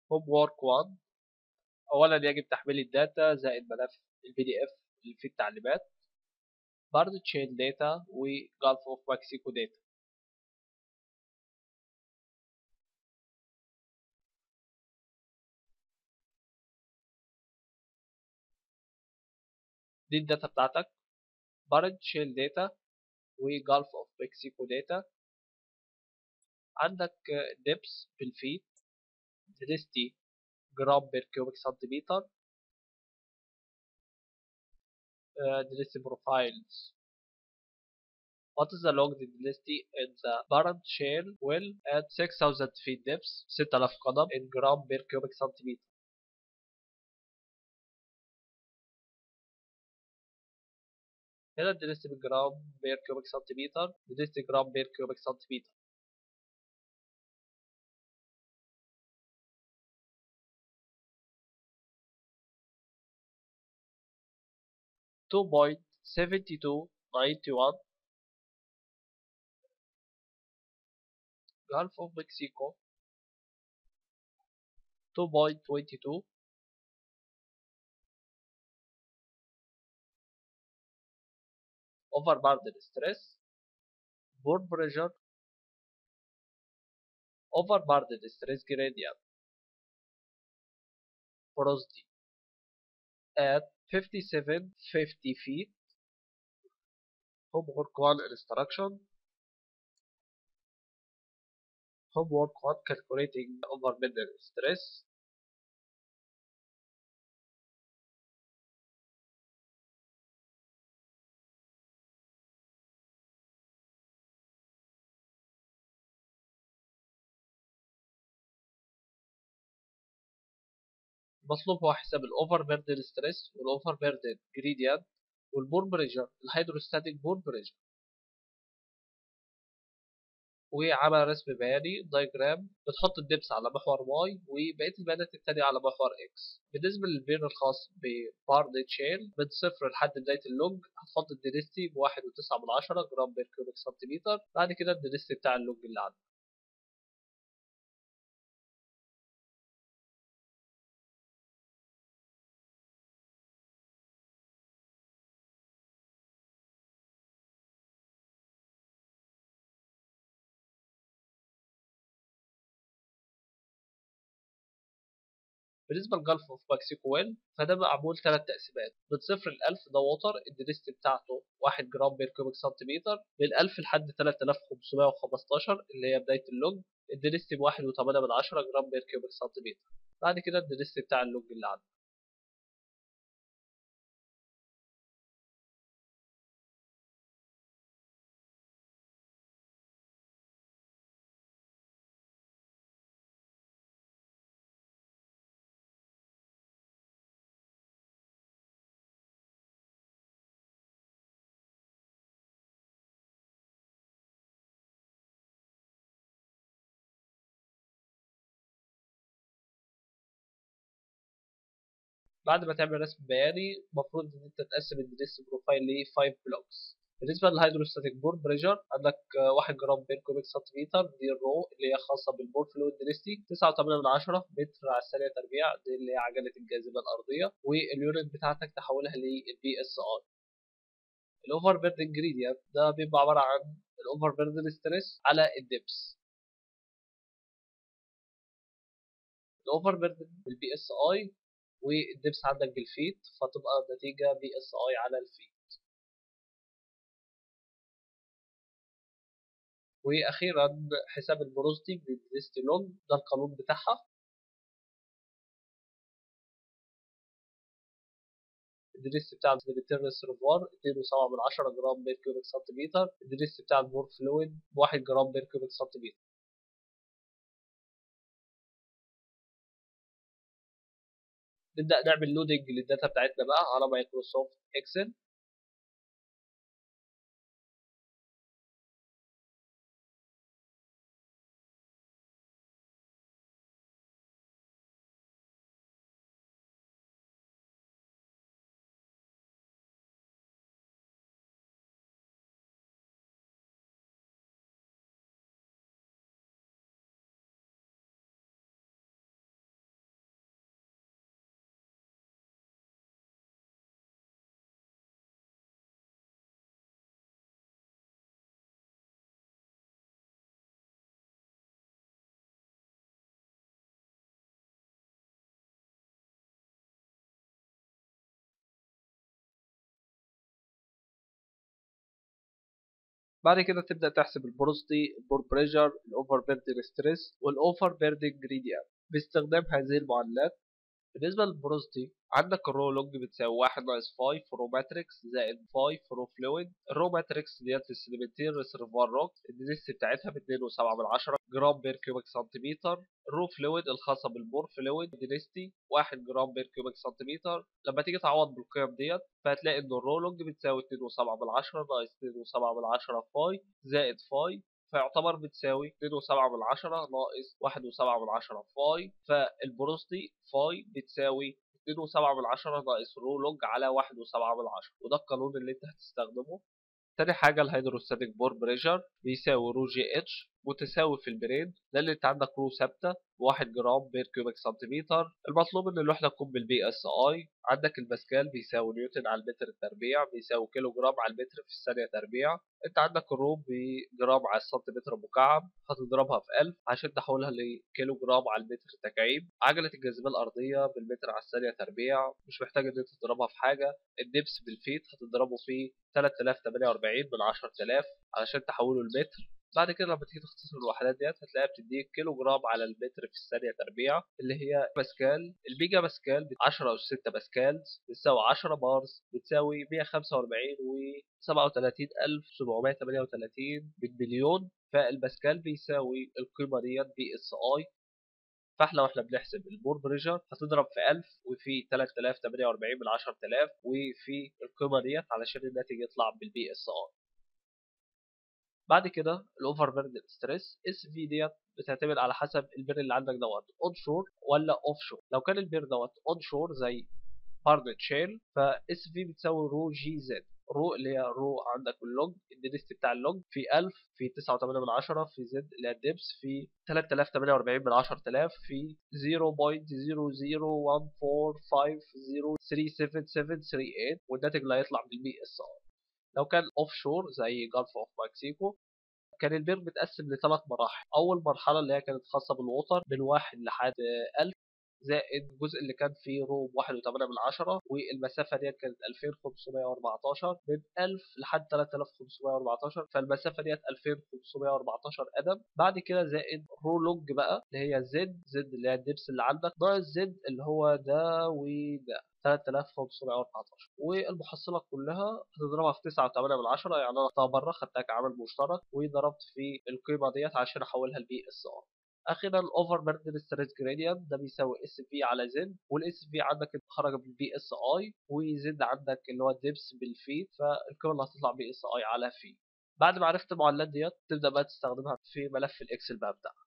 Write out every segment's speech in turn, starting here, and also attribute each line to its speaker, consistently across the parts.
Speaker 1: هوم وورك 1 اولا يجب تحميل الداتا زائد ملف البي دي اف اللي فيه التعليمات بارد تشين داتا وجالف اوف مكسيكو داتا دي الداتا بتاعتك بارد شيل داتا وجالف اوف مكسيكو داتا عندك ديبس بالفيت ديستي جرام بير كيوبيك سنتيمتر density profiles. What is the log density in the parent shale well at 6000 feet depth 6000 قدم in gram per cubic centimeter هنا الدنسيتي بالجرام بير كيوبيك سنتيمتر الدنسيتي جرام بير كيوبيك سنتيمتر two point seventy two ninety one Gulf of Mexico two point twenty two overburden stress bore pressure overburden stress gradient porosity at 5750 feet homework 1 instruction homework 1 calculating overburden stress مطلوب هو حساب الاوفر بيردن ستريس والاوفر بيردن جريدينت والبور بريشر الهيدروستاتيك بور بريشر وعمل رسم بياني دايجرام بتحط الدبس على محور واي وبقيه البيانات التانية على محور اكس بالنسبه للبير الخاص ببارد تشيل من صفر لحد بدايه اللوج هتحط الدنستي بواحد وتسعة من عشرة جرام بير كيوبيك سنتيمتر بعد كده الدنستي بتاع اللوج اللي عندك بالنسبة لجلف اوف مكسيكو ويل فده معمول ثلاث تقسيمات من صفر ل 1000 ده ووتر الدنستي بتاعته 1 جرام بير كيوبيك سنتيمتر من 1000 لحد 3515 اللي هي بداية اللوج الدنستي ب 1.8 من 10 جرام بير كيوبيك سنتيمتر بعد كده الدنستي بتاع اللوج اللي عندك بعد ما تعمل رسم بياني المفروض ان انت تقسم الدريس بروفايل ل 5 بلوكس بالنسبه للهيدروستاتيك بور بريشر عندك 1 جرام بير كوبيك سنتيمتر دي الرو اللي هي خاصه بالبور فلويد دنسيتي 9.8 من 10 متر على الثانيه تربيع دي اللي هي عجله الجاذبيه الارضيه واليونت بتاعتك تحولها للبي اس اي الاوفر بيردن جريدينت ده بيبقى عباره عن الاوفر بيردن ستريس على الدبس الاوفر بيردن بالبي اس اي والدبس عندك بالفيت فتبقى النتيجة بي اس اي على الفيت واخيرا حساب البروزتي بالديستي لوج ده القانون بتاعها الدريس بتاع البيترنس ريفوار 2.7 من 10 جرام بير كيوبيك سنتيمتر الدريس بتاع البور فلويد 1 جرام بير كيوبيك سنتيمتر نبدا نعمل لودنج للداتا بتاعتنا بقى على مايكروسوفت اكسل بعد كده تبدا تحسب البروستي البور بريشر الاوفر بيردنج ستريس والاوفر بيردنج جريدينت باستخدام هذه المعادلات بالنسبة للبروستي عندك الرو لوج بتساوي واحد ناقص 5 رو ماتريكس زائد 5 رو فلويد الرو ماتريكس ديت السيديمنتير ريسيرفوار روك الدنسيتي بتاعتها ب 2.7 جرام بير كيوبيك سنتيمتر الرو فلويد الخاصة بالبور فلويد دنسيتي 1 جرام بير كيوبيك سنتيمتر لما تيجي تعوض بالقيم ديت فهتلاقي ان الرو لوج بتساوي 2.7 ناقص 2.7 فاي زائد فاي فيعتبر بتساوي 2.7 من عشرة ناقص 1.7 من عشرة فاي فالبروستي فاي بتساوي 2.7 من عشرة ناقص رو لوج على 1.7 من عشرة وده القانون اللي انت هتستخدمه تاني حاجة الهيدروستاتيك بور بريشر بيساوي رو جي اتش متساوي في البرين لان انت عندك رو ثابتة 1 جرام بير كيوبيك سنتيمتر المطلوب ان الوحدة تكون بالبي اس اي عندك الباسكال بيساوي نيوتن على المتر التربيع بيساوي كيلو جرام على المتر في الثانية تربيع انت عندك الرو بجرام على السنتيمتر مكعب هتضربها في 1000 عشان تحولها لكيلو جرام على المتر تكعيب عجلة الجاذبية الأرضية بالمتر على الثانية تربيع مش محتاج ان انت تضربها في حاجة الدبس بالفيت هتضربه في 3048 من 10000 علشان تحوله لمتر بعد كده لما تيجي تختصر الوحدات ديت هتلاقيها بتديك كيلو جرام على المتر في الثانية تربيع اللي هي باسكال الميجا باسكال 10 أس 6 باسكال بتساوي 10 بارز بتساوي 145 و 37738 بالمليون فالباسكال بيساوي القيمة ديت بي اس اي فاحنا واحنا بنحسب البور بريشر هتضرب في 1000 وفي 3048 من 10000 وفي القيمة ديت علشان الناتج يطلع بالبي اس اي بعد كده الاوفر بيرد ستريس اس في ديت بتعتمد على حسب البير اللي عندك دوت اون شور ولا اوف شور لو كان البير دوت اون شور زي بارد تشيل فاس في بتساوي رو جي زد رو اللي هي رو عندك اللوج الدنسيتي بتاع اللوج في 1000 في 9.8 من 10 في زد اللي هي الدبس في 3048 من 10000 في 0.00145037738 والناتج اللي هيطلع بالبي اس ار لو كان اوف شور زي جلف اوف مكسيكو كان البير متقسم لثلاث مراحل اول مرحله اللي هي كانت خاصه بالوتر من واحد لحد 1000 زائد الجزء اللي كان فيه روم 1.8 من عشرة والمسافة ديت كانت 2514 من 1000 لحد 3514 فالمسافة ديت 2514 قدم بعد كده زائد رو لونج بقى اللي هي زد زد اللي هي الدبس اللي عندك ناقص زد اللي هو ده وده 3514 والمحصلة كلها هتضربها في 9.8 من عشرة يعني انا خدتها بره خدتها كعمل مشترك وضربت في القيمة ديت عشان احولها لبي اس ار اخيرا الاوفر بيردن ستريس جريدينت ده بيساوي اس في على زد والاس في عندك خرج بالبي اس اي وزد عندك اللي هو الدبس بالفيت فالقيمه اللي هتطلع بي اس اي على في بعد ما عرفت المعادلات ديت تبدا بقى تستخدمها في ملف الاكسل بقى بتاعك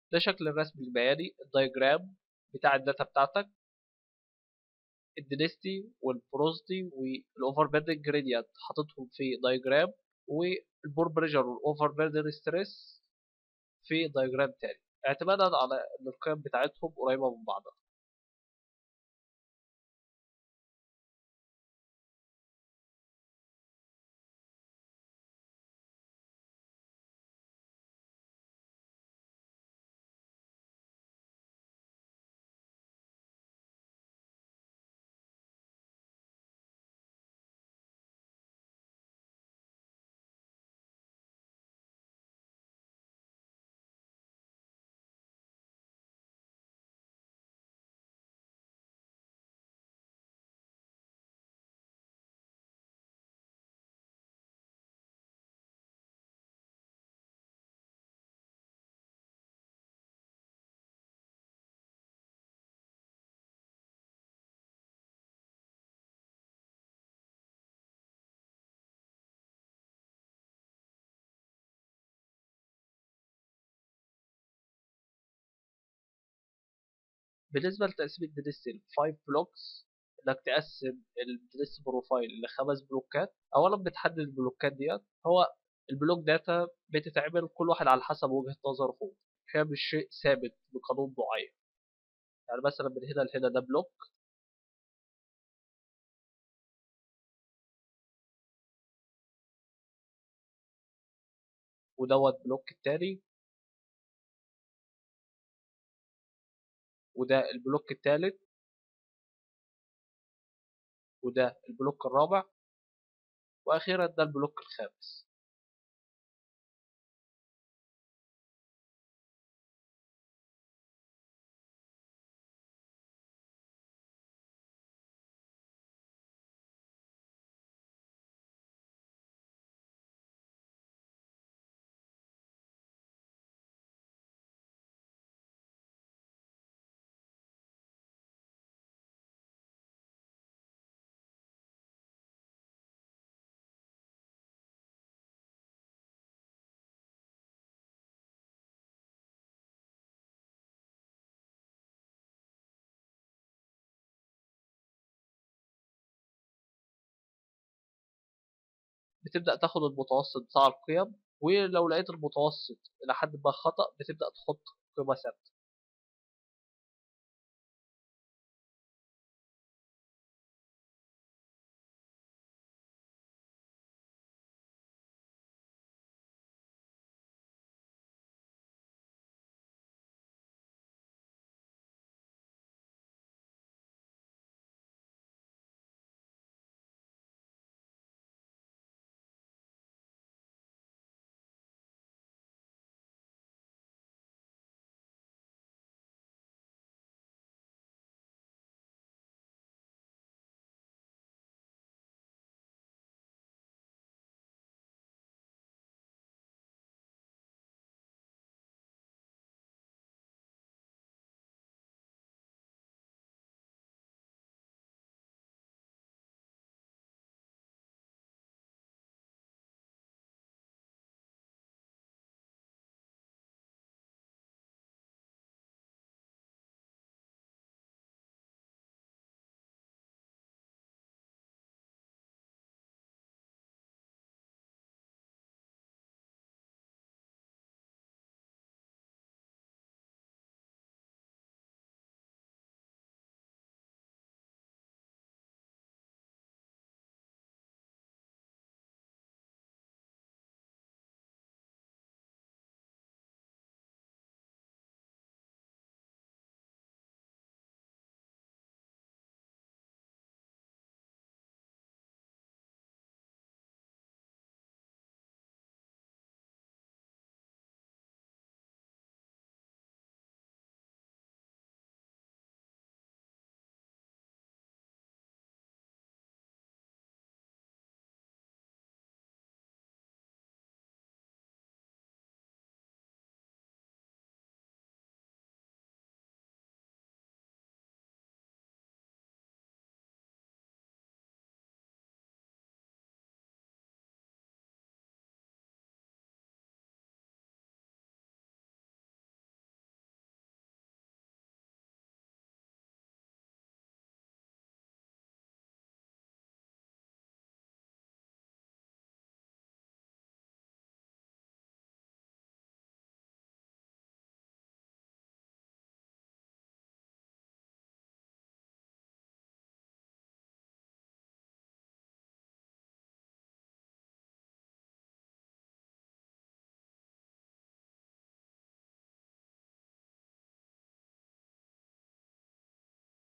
Speaker 1: ده شكل الرسم البياني الدايجرام بتاع الداتا بتاعتك الدينستي والبروزتي والاوفر بيردنج جريدينت حاططهم في دايجرام والبور بريشر والاوفر بيردنج ستريس في دايجرام تاني اعتمادا على ان القيم بتاعتهم قريبه من بعضها بالنسبه لتقسيم الدريس ل 5 بلوكس انك تقسم الدريس بروفايل لخمس بلوكات اولا بتحدد البلوكات ديت هو البلوك داتا بتتعمل كل واحد على حسب وجهه نظره هو هي مش شيء ثابت بقانون معين يعني مثلا من هنا لهنا ده بلوك ودوت بلوك التاني وده البلوك التالت وده البلوك الرابع واخيرا ده البلوك الخامس بتبدأ تاخد المتوسط بتاع القيم ولو لقيت المتوسط إلى حد ما خطأ بتبدأ تحط قيمة ثابتة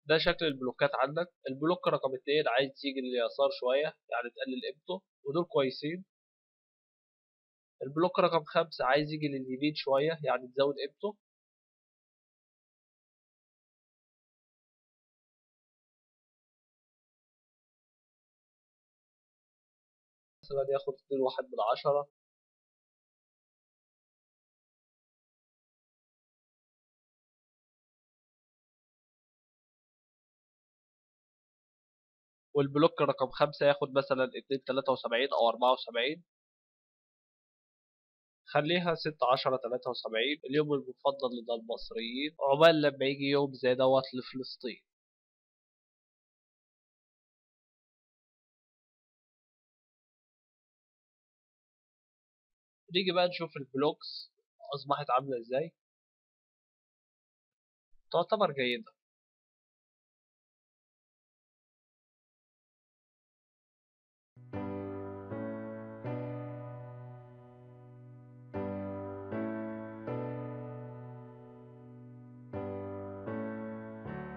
Speaker 1: ده شكل البلوكات عندك البلوك رقم اتنين عايز يجي لليسار شوية يعني تقلل قيمته ودول كويسين البلوك رقم خمسة عايز يجي لليمين شوية يعني تزود قيمته مثلا ياخد اتنين واحد من عشرة والبلوك رقم خمسة ياخد مثلا اتنين تلاتة وسبعين أو أربعة وسبعين خليها ستة عشرة تلاتة وسبعين اليوم المفضل لدى المصريين عقبال لما يجي يوم زي دوت لفلسطين نيجي بقى نشوف البلوكس أصبحت عاملة ازاي تعتبر جيدة